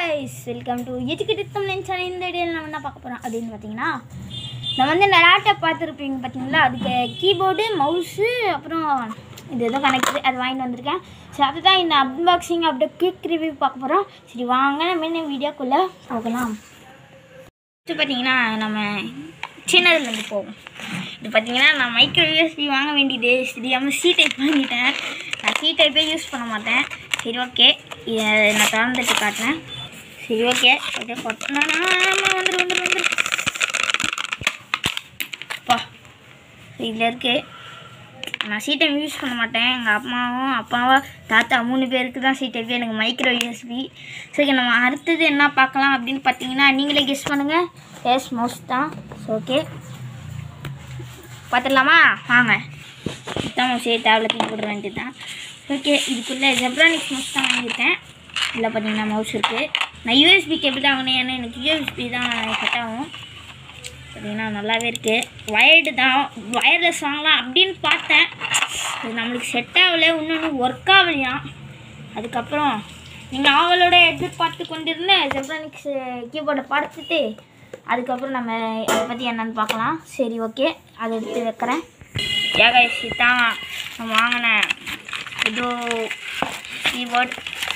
guys welcome to educate Tamil channel இந்த வீடியோவில் நம்ம என்ன பார்க்க போகிறோம் அப்படின்னு பார்த்தீங்கன்னா நம்ம வந்து இந்த லேப்டாப் பார்த்துருப்பீங்க பார்த்தீங்களா அதுக்கு கீபோர்டு மவுஸு அப்புறம் இது ஏதோ கனெக்டர் அது வாங்கிட்டு வந்திருக்கேன் சரி அதுதான் இந்த அன்பாக்சிங் அப்படியே குயிக் ரிவ்யூ பார்க்க போகிறோம் சரி வாங்க நம்ம என்ன வீடியோக்குள்ளே போகலாம் இது பார்த்தீங்கன்னா நம்ம சின்னதுலேருந்து போவோம் இது பார்த்தீங்கன்னா நான் மைக்ரோ யூஎஸ்பி வாங்க வேண்டியது தெரியாமல் சி டைப் வாங்கிட்டேன் நான் சி டைப்பே யூஸ் பண்ண மாட்டேன் சரி ஓகே இதை நான் திறந்துட்டு காட்டுறேன் சரி ஓகே ஓகே வந்துடும் வந்துடும் வந்துடும் பா இதில் இருக்குது நான் சி டைப் யூஸ் பண்ண மாட்டேன் எங்கள் அம்மாவும் அப்பாவும் தாத்தா மூணு பேருக்கு தான் சி டைப் எனக்கு மைக்ரோ யூஎஸ்பி சரி நம்ம அடுத்தது என்ன பார்க்கலாம் அப்படின்னு பார்த்தீங்கன்னா நீங்களே கெஸ் பண்ணுங்கள் எஸ் மோஸ்ட் தான் ஓகே பார்த்துடலாமா வாங்க தான் சரி டேப்லெட் தூக்கி போட வேண்டியது தான் ஓகே இதுக்குள்ளே ஜெப்ரானிக்ஸ் மவுஸ் தான் வாங்கியிருக்கேன் இதில் பார்த்தீங்கன்னா மவுஸ் இருக்குது நான் யூஎஸ்பி கேபிள் தான் வாங்கினேன் ஏன்னா எனக்கு யூஎஸ்பி தான் செட் ஆகும் பார்த்தீங்கன்னா நல்லாவே இருக்குது வயர்டு தான் வயர்லெஸ் வாங்கலாம் அப்படின்னு பார்த்தேன் இது நம்மளுக்கு செட் ஆகலை இன்னொன்று ஒர்க் ஆகலையாம் அதுக்கப்புறம் நீங்கள் ஆவலோட எதிர்பார்த்து கொண்டிருந்த ஜெப்ரானிக்ஸ் கீபோர்டை பார்த்துட்டு அதுக்கப்புறம் நம்ம அதை பற்றி என்னன்னு பார்க்கலாம் சரி ஓகே அதை எடுத்து வைக்கிறேன் ஏகாய்ஸ் தான் நான் வாங்கின ஏதோ கீபோர்ட்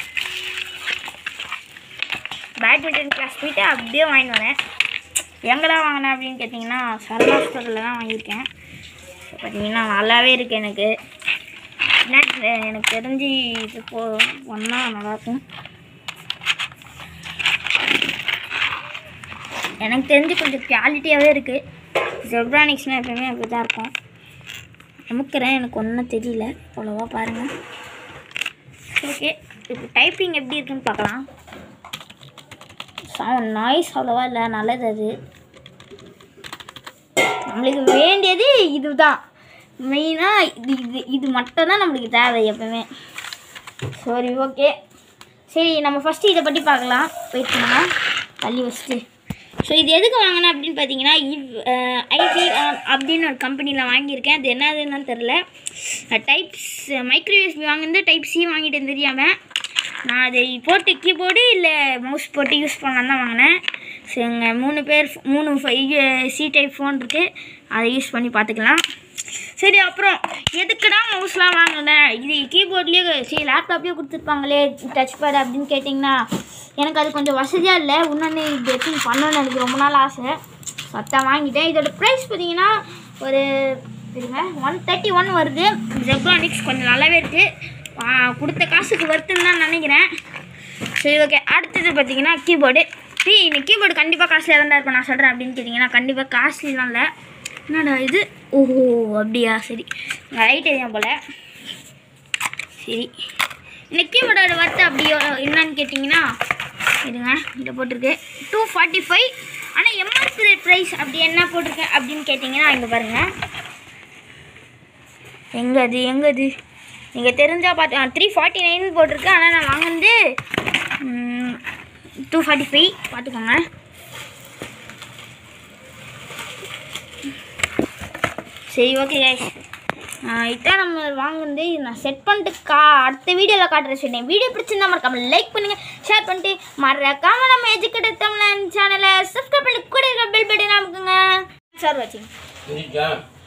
பேட்மிண்டன் கிளாஸ் போயிட்டு அப்படியே வாங்கிட்டு வரேன் எங்கடா வாங்கினேன் அப்படின்னு கேட்டிங்கன்னா சரவணா ஸ்டோரில் தான் வாங்கியிருக்கேன் பார்த்தீங்கன்னா நல்லாவே இருக்குது எனக்கு என்ன எனக்கு தெரிஞ்சு இது போ ஒன்றா நல்லாயிருக்கும் எனக்கு தெரிஞ்சு கொஞ்சம் குவாலிட்டியாகவே இருக்குது ஜெப்ரானிக்ஸ்னால் எப்பயுமே அப்படி தான் இருக்கும் அமுக்கிறேன் எனக்கு ஒன்றும் தெரியல அவ்வளோவா பாருங்கள் ஓகே இப்போ டைப்பிங் எப்படி இருக்குன்னு பார்க்கலாம் சவுண்ட் நாய்ஸ் அவ்வளோவா இல்லை நல்லது அது நம்மளுக்கு வேண்டியது இதுதான் மெயினாக இது இது இது மட்டும்தான் நம்மளுக்கு தேவை எப்பவுமே சரி ஓகே சரி நம்ம ஃபஸ்ட்டு இதை பற்றி பார்க்கலாம் வெயிட் பண்ணுங்க தள்ளி வச்சுட்டு ஸோ இது எதுக்கு வாங்கினேன் அப்படின்னு பார்த்தீங்கன்னா இவ் ஐடி அப்படின்னு ஒரு கம்பெனியில் வாங்கியிருக்கேன் அது என்னதுன்னு தெரில டைப்ஸ் மைக்ரோ யூஎஸ்பி வாங்கினது டைப் சி வாங்கிட்டேன் தெரியாமல் நான் அதை போட்டு கீபோர்டு இல்லை மவுஸ் போட்டு யூஸ் பண்ணலாம் தான் வாங்கினேன் ஸோ எங்கள் மூணு பேர் மூணு சி டைப் ஃபோன் இருக்குது அதை யூஸ் பண்ணி பார்த்துக்கலாம் சரி அப்புறம் எதுக்குடா மவுஸ்லாம் வாங்கினேன் இது கீபோர்ட்லேயே சரி லேப்டாப்லேயே கொடுத்துருப்பாங்களே டச் பேட் அப்படின்னு கேட்டிங்கன்னா எனக்கு அது கொஞ்சம் வசதியாக இல்லை இன்னொன்று இது எடுத்து பண்ணணும்னு எனக்கு ரொம்ப நாள் ஆசை சத்தான் வாங்கிட்டேன் இதோட ப்ரைஸ் பார்த்தீங்கன்னா ஒரு இருங்க ஒன் தேர்ட்டி ஒன் வருது ஜெப்ரானிக்ஸ் கொஞ்சம் நல்லாவே இருக்குது கொடுத்த காசுக்கு வருத்துன்னு தான் நினைக்கிறேன் சரி ஓகே அடுத்தது பார்த்தீங்கன்னா கீபோர்டு டீ இந்த கீபோர்டு கண்டிப்பாக காஸ்ட்லியாக தான் இருக்கும் நான் சொல்கிறேன் அப்படின்னு கேட்டிங்கன்னா கண்டிப்பாக காஸ்ட்லிலாம் இல்லை என்னடா இது ஓஹோ அப்படியா சரி ரைட் எரியும் போல் சரி இந்த கீபோர்டோட ஒர்த்து அப்படியோ என்னன்னு கேட்டிங்கன்னா இருங்க இதில் போட்டிருக்கு டூ ஃபார்ட்டி ஃபைவ் ஆனால் எம்ஆர்பி ரேட் ப்ரைஸ் அப்படி என்ன போட்டிருக்கு அப்படின்னு கேட்டிங்கன்னா இங்கே பாருங்கள் எங்கே அது எங்கே அது நீங்கள் தெரிஞ்சால் பார்த்து த்ரீ ஃபார்ட்டி நைன் போட்டிருக்கு ஆனால் நான் வாங்கினது டூ ஃபார்ட்டி ஃபைவ் பார்த்துக்கோங்க சரி ஓகே கைஸ் இதான் நம்ம வாங்குனது இது நான் செட் பண்ணிட்டு கா அடுத்த வீடியோவில் காட்டுறேன் சொன்னேன் வீடியோ பிடிச்சிருந்தா மறக்காம லைக் பண்ணுங்கள் ஷேர் பண்ணிட்டு மறக்காம நம்ம எஜுகேட்டட் தமிழன் சேனலை சப்ஸ்கிரைப் பண்ணி கூட இருக்க பெல் பட்டன் அமுக்குங்க சார் வாட்சிங் சரிக்கா